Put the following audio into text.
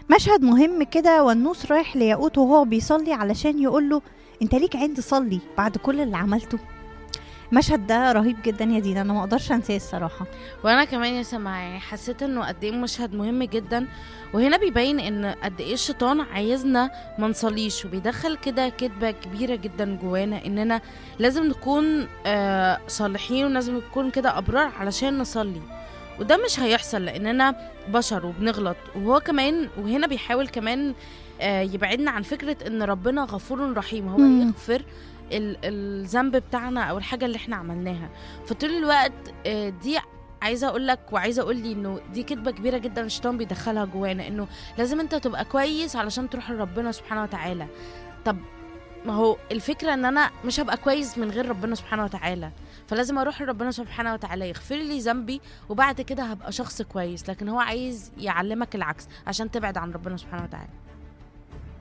مشهد مهم كده والنوس رايح لياقوت وهو بيصلي علشان يقول له انت ليك عند صلي بعد كل اللي عملته المشهد ده رهيب جدا يا دينا انا ما اقدرش انساه الصراحه وانا كمان يا سما يعني حسيت انه قد ايه مشهد مهم جدا وهنا بيبين ان قد ايه الشيطان عايزنا ما نصليش وبيدخل كده كذبه كبيره جدا جوانا اننا لازم نكون آه صالحين ولازم نكون كده ابرار علشان نصلي وده مش هيحصل لاننا بشر وبنغلط وهو كمان وهنا بيحاول كمان آه يبعدنا عن فكره ان ربنا غفور رحيم هو مم. يغفر ال- الذنب بتاعنا او الحاجه اللي احنا عملناها فطول الوقت آه، دي عايزه اقول لك وعايزه اقول لي انه دي كذبه كبيره جدا الشيطان بيدخلها جوانا انه لازم انت تبقى كويس علشان تروح لربنا سبحانه وتعالى طب ما هو الفكره ان انا مش هبقى كويس من غير ربنا سبحانه وتعالى فلازم اروح لربنا سبحانه وتعالى يغفر لي ذنبي وبعد كده هبقى شخص كويس لكن هو عايز يعلمك العكس عشان تبعد عن ربنا سبحانه وتعالى